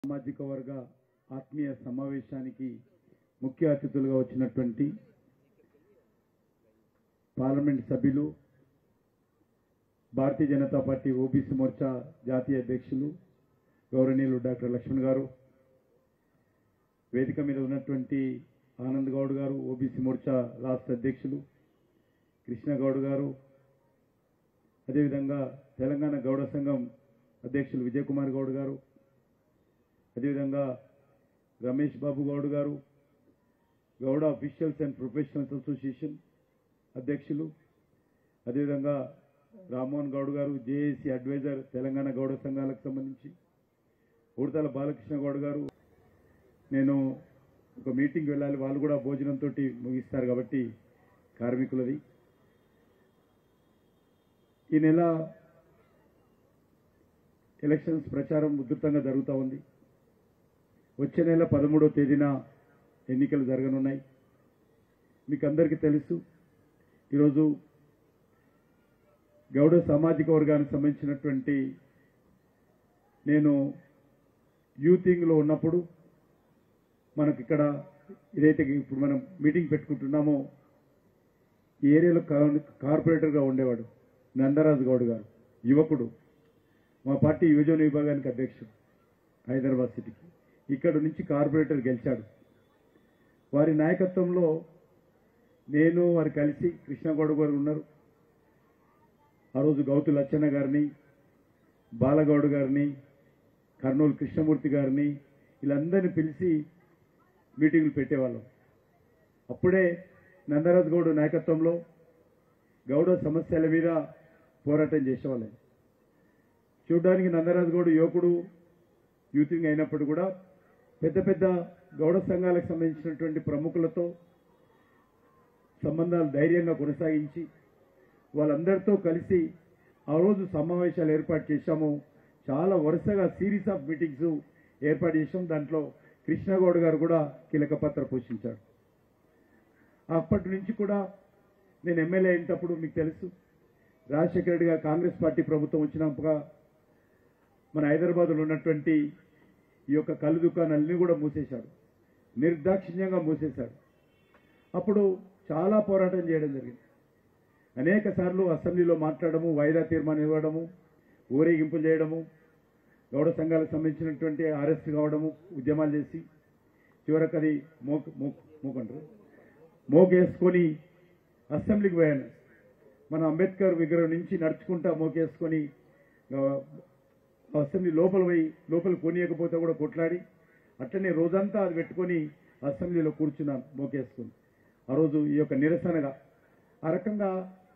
సామాజిక వర్గ ఆత్మీయ సమావేశానికి ముఖ్య అతిథులుగా వచ్చినటువంటి పార్లమెంట్ సభ్యులు భారతీయ జనతా పార్టీ ఓబీసీ మోర్చా జాతీయ అధ్యక్షులు గౌరవనీయులు డాక్టర్ లక్ష్మణ్ గారు వేదిక మీద ఉన్నటువంటి ఆనంద్ గౌడ్ గారు ఓబీసీ మోర్చా రాష్ట్ర అధ్యక్షులు కృష్ణ గౌడ్ గారు అదేవిధంగా తెలంగాణ గౌడ సంఘం అధ్యక్షులు విజయ్ కుమార్ గౌడ్ గారు అదేవిధంగా Ramesh Babu Goud garu Gouda officials and professionals association అధ్యక్షులు అదేవిధంగా రామ్మోహన్ గౌడ్ గారు జేఏసీ అడ్వైజర్ తెలంగాణ గౌడ సంఘాలకు సంబంధించి ఉడతల బాలకృష్ణ గౌడ్ గారు నేను ఒక మీటింగ్ వెళ్ళాలి వాళ్ళు కూడా భోజనంతో ముగిస్తారు కాబట్టి కార్మికులది ఈ నెల ఎలక్షన్స్ ప్రచారం ఉధృతంగా జరుగుతూ ఉంది వచ్చే నెల పదమూడో తేదీన ఎన్నికలు జరగనున్నాయి మీకు అందరికీ తెలుసు ఈరోజు గౌడ సామాజిక వర్గానికి సంబంధించినటువంటి నేను యూతింగ్లో ఉన్నప్పుడు మనకి ఇక్కడ ఇదైతే ఇప్పుడు మనం మీటింగ్ పెట్టుకుంటున్నామో ఈ ఏరియాలో కా- కార్పొరేటర్గా ఉండేవాడు నందరాజు గౌడ్ గారు యువకుడు మా పార్టీ యువజన విభాగానికి అధ్యక్షుడు హైదరాబాద్ సిటీకి ఇక్కడ నుంచి కార్పొరేటర్ గెలిచాడు వారి నాయకత్వంలో నేను వారు కలిసి కృష్ణగౌడ గారు ఉన్నారు ఆ రోజు గౌతు లచ్చన్న గారిని బాలగౌడ్ గారిని కర్నూలు కృష్ణమూర్తి గారిని వీళ్ళందరినీ పిలిచి మీటింగులు పెట్టేవాళ్ళం అప్పుడే నందరాజ్ గౌడ్ నాయకత్వంలో గౌడ సమస్యల మీద పోరాటం చేసేవాళ్ళం చూడడానికి నందరాజ్ గౌడ్ యువకుడు యూతింగ్ అయినప్పుడు కూడా పెద్ద పెద్ద గౌడ సంఘాలకు సంబంధించినటువంటి ప్రముఖులతో సంబంధాలు ధైర్యంగా కొనసాగించి వాళ్ళందరితో కలిసి ఆ రోజు సమావేశాలు ఏర్పాటు చేశాము చాలా వరుసగా సిరీస్ ఆఫ్ మీటింగ్స్ ఏర్పాటు చేశాం దాంట్లో కృష్ణగౌడ్ గారు కూడా కీలక పాత్ర పోషించాడు అప్పటి నుంచి కూడా నేను ఎమ్మెల్యే అయినప్పుడు మీకు తెలుసు రాజశేఖర రెడ్డి గారు కాంగ్రెస్ పార్టీ ప్రభుత్వం వచ్చినప్పుగా మన హైదరాబాద్లో ఉన్నటువంటి ఈ యొక్క కళ్ళు దుకాణాలన్నీ కూడా మూసేశాడు నిర్దాక్షిణ్యంగా మూసేశాడు అప్పుడు చాలా పోరాటం చేయడం జరిగింది అనేక సార్లు అసెంబ్లీలో మాట్లాడము వాయిదా తీర్మానం ఇవ్వడము ఊరేగింపులు చేయడము గౌడ సంఘాలకు సంబంధించినటువంటి అరెస్ట్ కావడము ఉద్యమాలు చేసి చివరకు అది మోక్ మోక్ మోకంటారు మోకేసుకొని అసెంబ్లీకి పోయాను మన అంబేద్కర్ విగ్రహం నుంచి నడుచుకుంటా మోకేసుకొని ఆ, అసెంబ్లీ లోపల పోయి లోపల కొనియకపోతే కూడా కొట్లాడి అట్లనే రోజంతా అది పెట్టుకొని అసెంబ్లీలో కూర్చున్నాను మోకేసుకుని ఆ రోజు ఈ యొక్క నిరసనగా ఆ రకంగా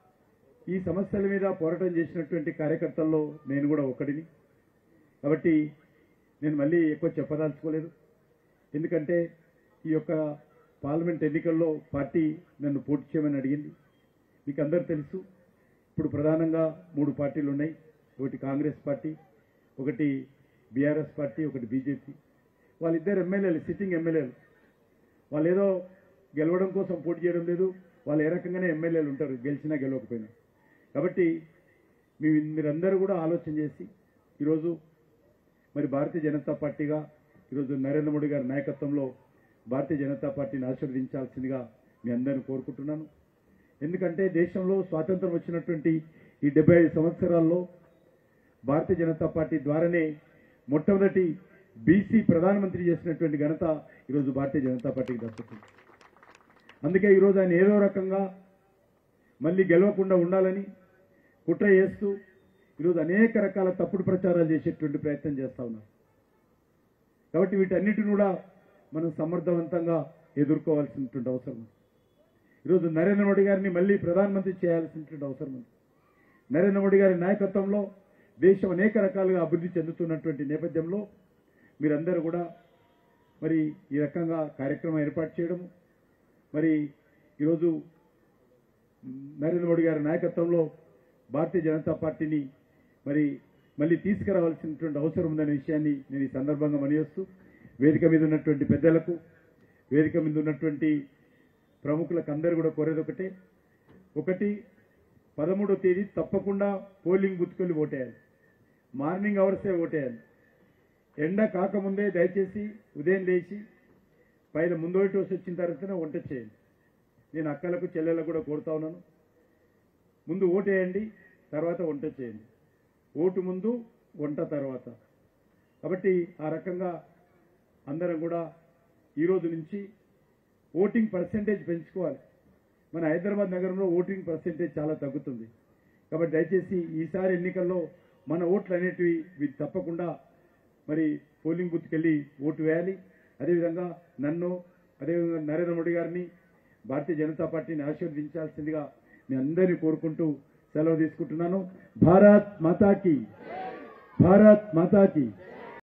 ఈ సమస్యల మీద పోరాటం చేసినటువంటి కార్యకర్తల్లో నేను కూడా ఒకడిని కాబట్టి నేను మళ్ళీ ఎక్కువ చెప్పదలుచుకోలేదు ఎందుకంటే ఈ యొక్క పార్లమెంట్ ఎన్నికల్లో పార్టీ నన్ను పోటీ చేయమని అడిగింది మీకు అందరూ తెలుసు ఇప్పుడు ప్రధానంగా మూడు పార్టీలు ఉన్నాయి ఒకటి కాంగ్రెస్ పార్టీ ఒకటి బీఆర్ఎస్ పార్టీ ఒకటి బీజేపీ వాళ్ళిద్దరు ఎమ్మెల్యేలు సిట్టింగ్ ఎమ్మెల్యేలు వాళ్ళు ఏదో గెలవడం కోసం పోటీ చేయడం లేదు వాళ్ళు ఏ రకంగానే ఎమ్మెల్యేలు ఉంటారు గెలిచినా గెలవకపోయినా కాబట్టి మీ మీరందరూ కూడా ఆలోచన చేసి ఈరోజు మరి భారతీయ జనతా పార్టీగా ఈరోజు నరేంద్ర మోడీ గారి నాయకత్వంలో భారతీయ జనతా పార్టీని ఆశీర్వదించాల్సిందిగా మీ అందరిని కోరుకుంటున్నాను ఎందుకంటే దేశంలో స్వాతంత్రం వచ్చినటువంటి ఈ డెబ్బై ఐదు సంవత్సరాల్లో భారతీయ జనతా పార్టీ ద్వారానే మొట్టమొదటి బీసీ ప్రధానమంత్రి చేసినటువంటి ఘనత ఈరోజు భారతీయ జనతా పార్టీకి దక్కుతుంది అందుకే ఈరోజు ఆయన ఏదో రకంగా మళ్ళీ గెలవకుండా ఉండాలని కుట్ర చేస్తూ ఈరోజు అనేక రకాల తప్పుడు ప్రచారాలు చేసేటువంటి ప్రయత్నం చేస్తా ఉన్నారు కాబట్టి వీటన్నిటిని కూడా మనం సమర్థవంతంగా ఎదుర్కోవాల్సినటువంటి అవసరం ఉంది ఈరోజు నరేంద్ర మోడీ గారిని మళ్ళీ ప్రధానమంత్రి చేయాల్సినటువంటి అవసరం ఉంది నరేంద్ర మోడీ గారి నాయకత్వంలో దేశం అనేక రకాలుగా అభివృద్ధి చెందుతున్నటువంటి నేపథ్యంలో మీరందరూ కూడా మరి ఈ రకంగా కార్యక్రమం ఏర్పాటు చేయడము మరి ఈరోజు నరేంద్ర మోడీ గారి నాయకత్వంలో భారతీయ జనతా పార్టీని మరి మళ్ళీ తీసుకురావాల్సినటువంటి అవసరం ఉందనే విషయాన్ని నేను ఈ సందర్భంగా మనయోస్తూ వేదిక మీద ఉన్నటువంటి పెద్దలకు వేదిక మీద ఉన్నటువంటి ప్రముఖులకు అందరూ కూడా కోరేది ఒకటే ఒకటి పదమూడో తేదీ తప్పకుండా పోలింగ్ బూత్కెళ్ళి ఓటేయాలి మార్నింగ్ అవర్సే ఓటేయాలి ఎండ కాకముందే దయచేసి ఉదయం లేచి పైన ముందోటి టోస్ వచ్చిన తర్వాతనే వంట చేయండి నేను అక్కలకు చెల్లెలకు కూడా కోరుతా ఉన్నాను ముందు ఓటు వేయండి తర్వాత వంట చేయండి ఓటు ముందు వంట తర్వాత కాబట్టి ఆ రకంగా అందరం కూడా ఈ రోజు నుంచి ఓటింగ్ పర్సెంటేజ్ పెంచుకోవాలి మన హైదరాబాద్ నగరంలో ఓటింగ్ పర్సెంటేజ్ చాలా తగ్గుతుంది కాబట్టి దయచేసి ఈసారి ఎన్నికల్లో మన ఓట్లు అనేటివి ఇవి తప్పకుండా మరి పోలింగ్ బూత్కి వెళ్ళి ఓటు వేయాలి అదేవిధంగా నన్ను అదేవిధంగా నరేంద్ర మోడీ గారిని భారతీయ జనతా పార్టీని ఆశీర్వదించాల్సిందిగా మీ అందరినీ కోరుకుంటూ సెలవు తీసుకుంటున్నాను భారత్ మాతాకి భారత్ మాతాకి